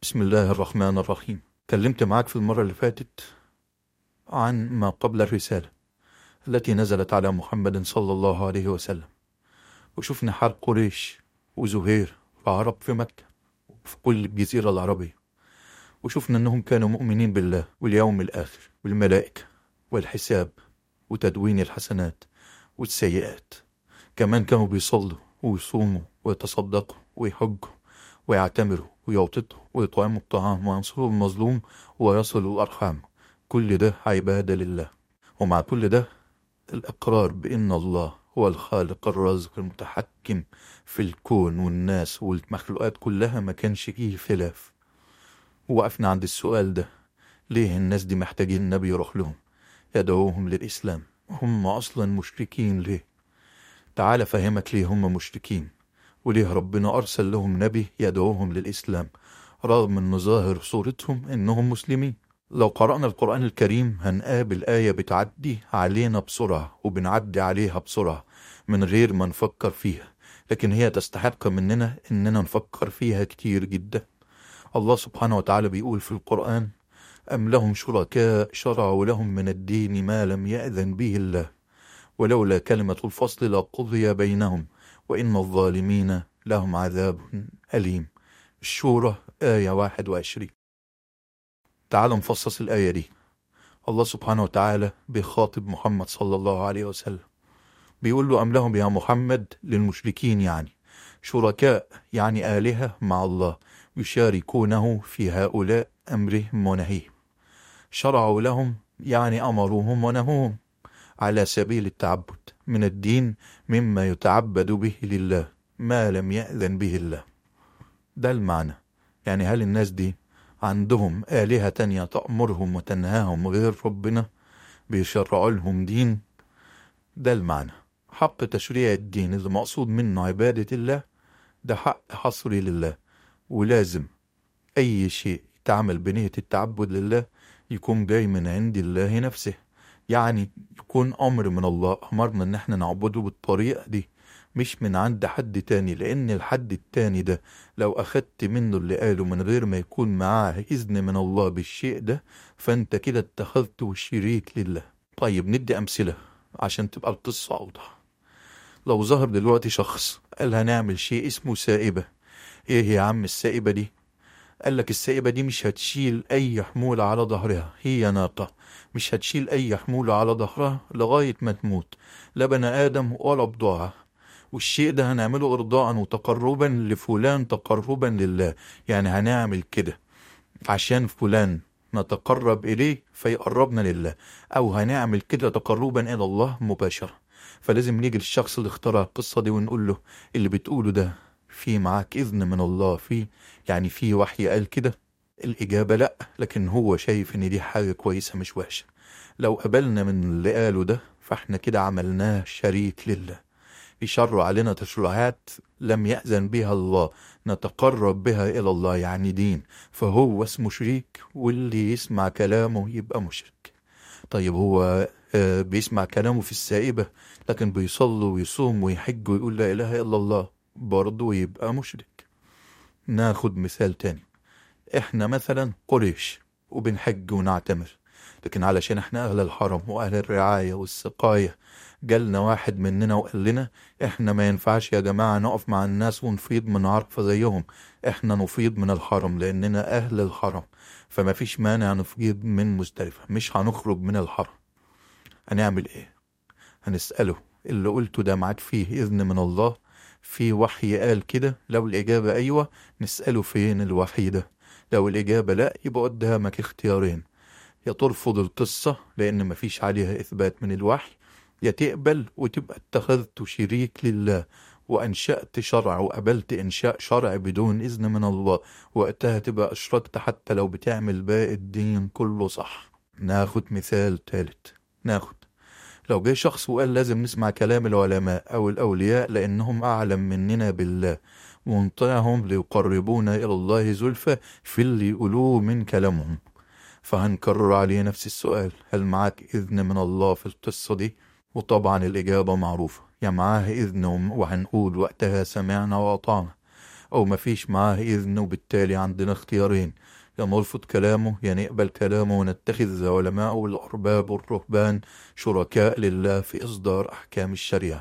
بسم الله الرحمن الرحيم كلمت معاك في المرة اللي فاتت عن ما قبل الرسالة التي نزلت على محمد صلى الله عليه وسلم وشفنا حال قريش وزهير وعرب في مكة وفي كل الجزيرة العربية وشفنا أنهم كانوا مؤمنين بالله واليوم الآخر والملائكة والحساب وتدوين الحسنات والسيئات كمان كانوا بيصلوا ويصوموا ويتصدقوا ويحجوا ويعتمروا ويوططوا ويطعموا الطعام وينصروا المظلوم ويصلوا الأرحام كل ده عبادة لله ومع كل ده الإقرار بأن الله هو الخالق الرازق المتحكم في الكون والناس والمخلوقات كلها ما كانش فيه خلاف وقفنا عند السؤال ده ليه الناس دي محتاجين النبي يروح لهم يدعوهم للإسلام هم أصلا مشركين ليه تعال فهمك ليه هم مشركين وليه ربنا أرسل لهم نبي يدعوهم للإسلام رغم أن ظاهر صورتهم أنهم مسلمين لو قرأنا القرآن الكريم هنقابل آية بتعدي علينا بسرعة وبنعدي عليها بسرعة من غير ما نفكر فيها لكن هي تستحق مننا أننا نفكر فيها كتير جدا الله سبحانه وتعالى بيقول في القرآن أم لهم شركاء شرعوا لهم من الدين ما لم يأذن به الله ولولا كلمة الفصل لقضي بينهم وإن الظالمين لهم عذاب أليم الشورى آية 21 تعالوا نفصص الآية دي الله سبحانه وتعالى بيخاطب محمد صلى الله عليه وسلم بيقول له أم لهم يا محمد للمشركين يعني شركاء يعني آلهة مع الله يشاركونه في هؤلاء أمرهم ونهيهم شرعوا لهم يعني أمروهم ونهوهم على سبيل التعبد من الدين مما يتعبد به لله ما لم يأذن به الله ده المعنى يعني هل الناس دي عندهم آلهة تانية تأمرهم وتنهاهم غير ربنا بيشرعوا لهم دين ده المعنى حق تشريع الدين اللي مقصود منه عبادة الله ده حق حصري لله ولازم أي شيء يتعمل بنية التعبد لله يكون جاي من عند الله نفسه يعني يكون أمر من الله أمرنا إن احنا نعبده بالطريقة دي مش من عند حد تاني لأن الحد التاني ده لو أخدت منه اللي قاله من غير ما يكون معاه إذن من الله بالشيء ده فأنت كده اتخذته شريك لله طيب ندي أمثلة عشان تبقى القصة أوضح لو ظهر دلوقتي شخص قال هنعمل شيء اسمه سائبة ايه يا عم السائبة دي قال لك السائبة دي مش هتشيل أي حمولة على ظهرها هي ناقة مش هتشيل أي حمولة على ظهرها لغاية ما تموت لا بني آدم ولا بضاعة والشيء ده هنعمله إرضاء وتقربا لفلان تقربا لله يعني هنعمل كده عشان فلان نتقرب إليه فيقربنا لله أو هنعمل كده تقربا إلى الله مباشرة فلازم نيجي للشخص اللي اخترع القصة دي ونقول له اللي بتقوله ده في معاك إذن من الله فيه يعني في وحي قال كده الإجابة لأ لكن هو شايف إن دي حاجة كويسة مش وحشة لو قبلنا من اللي قاله ده فاحنا كده عملناه شريك لله يشرع علينا تشريعات لم يأذن بها الله نتقرب بها إلى الله يعني دين فهو اسمه شريك واللي يسمع كلامه يبقى مشرك طيب هو آه، بيسمع كلامه في السائبة لكن بيصلي ويصوم ويحج ويقول لا إله إلا الله برضه يبقى مشرك ناخد مثال تاني احنا مثلا قريش وبنحج ونعتمر لكن علشان احنا اهل الحرم واهل الرعاية والسقاية جالنا واحد مننا وقال لنا احنا ما ينفعش يا جماعة نقف مع الناس ونفيض من عرفة زيهم احنا نفيض من الحرم لاننا اهل الحرم فما فيش مانع نفيض من مزدلفة مش هنخرج من الحرم هنعمل ايه هنسأله اللي قلته ده معاك فيه اذن من الله في وحي قال كده لو الإجابة أيوة نسأله فين الوحي ده لو الإجابة لا يبقى قدامك اختيارين يا ترفض القصة لأن مفيش عليها إثبات من الوحي يا تقبل وتبقى اتخذت شريك لله وأنشأت شرع وقبلت إنشاء شرع بدون إذن من الله وقتها تبقى أشركت حتى لو بتعمل باقي الدين كله صح ناخد مثال تالت ناخد لو جه شخص وقال لازم نسمع كلام العلماء أو الأولياء لأنهم أعلم مننا بالله ونطيعهم ليقربونا إلى الله زلفى في اللي يقولوه من كلامهم فهنكرر عليه نفس السؤال هل معاك إذن من الله في القصة دي؟ وطبعا الإجابة معروفة يا معاه إذن وهنقول وقتها سمعنا وأطعنا أو مفيش معاه إذن وبالتالي عندنا اختيارين يا نرفض كلامه يا نقبل كلامه ونتخذ العلماء والأرباب والرهبان شركاء لله في إصدار أحكام الشريعة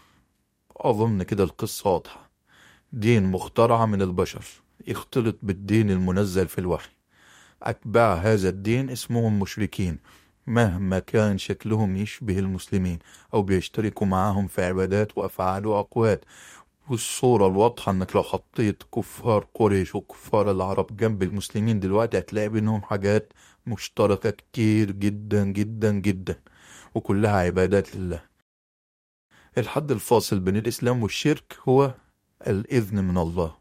أظن كده القصة واضحة دين مخترعة من البشر يختلط بالدين المنزل في الوحي أتباع هذا الدين اسمهم مشركين مهما كان شكلهم يشبه المسلمين أو بيشتركوا معاهم في عبادات وأفعال وأقوال والصورة الواضحة إنك لو حطيت كفار قريش وكفار العرب جنب المسلمين دلوقتي هتلاقي بينهم حاجات مشتركة كتير جدا جدا جدا وكلها عبادات لله الحد الفاصل بين الإسلام والشرك هو الإذن من الله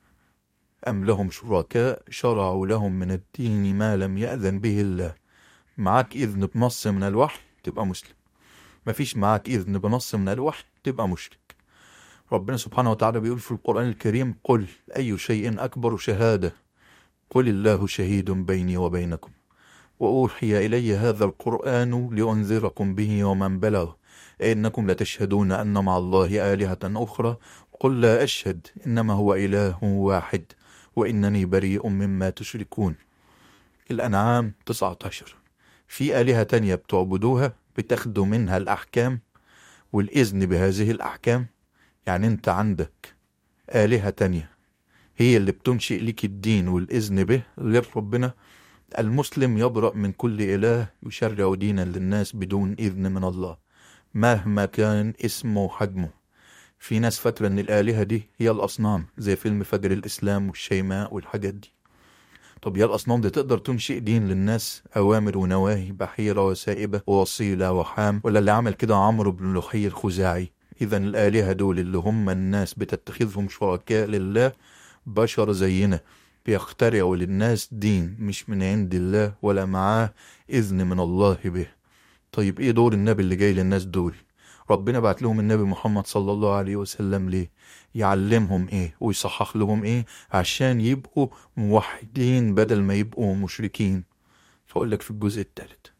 أم لهم شركاء شرعوا لهم من الدين ما لم يأذن به الله معاك إذن بنص من الوحي تبقى مسلم مفيش معاك إذن بنص من الوحي تبقى مشرك ربنا سبحانه وتعالى بيقول في القرآن الكريم قل أي شيء أكبر شهادة قل الله شهيد بيني وبينكم وأوحي إلي هذا القرآن لأنذركم به ومن بلغ إنكم لتشهدون أن مع الله آلهة أخرى قل لا أشهد إنما هو إله واحد وإنني بريء مما تشركون الأنعام 19 في آلهة تانية بتعبدوها بتاخدوا منها الأحكام والإذن بهذه الأحكام يعني أنت عندك آلهة تانية هي اللي بتنشئ لك الدين والإذن به غير ربنا المسلم يبرأ من كل إله يشرع دينا للناس بدون إذن من الله مهما كان اسمه وحجمه في ناس فاكرة إن الآلهة دي هي الأصنام زي فيلم فجر الإسلام والشيماء والحاجات دي طب يا الأصنام دي تقدر تنشئ دين للناس أوامر ونواهي بحيرة وسائبة ووصيلة وحام ولا اللي عمل كده عمرو بن لحي الخزاعي إذا الآلهة دول اللي هم الناس بتتخذهم شركاء لله بشر زينا بيخترعوا للناس دين مش من عند الله ولا معاه إذن من الله به طيب إيه دور النبي اللي جاي للناس دول ربنا بعت لهم النبي محمد صلى الله عليه وسلم ليه يعلمهم ايه ويصحح لهم ايه عشان يبقوا موحدين بدل ما يبقوا مشركين فأقول لك في الجزء الثالث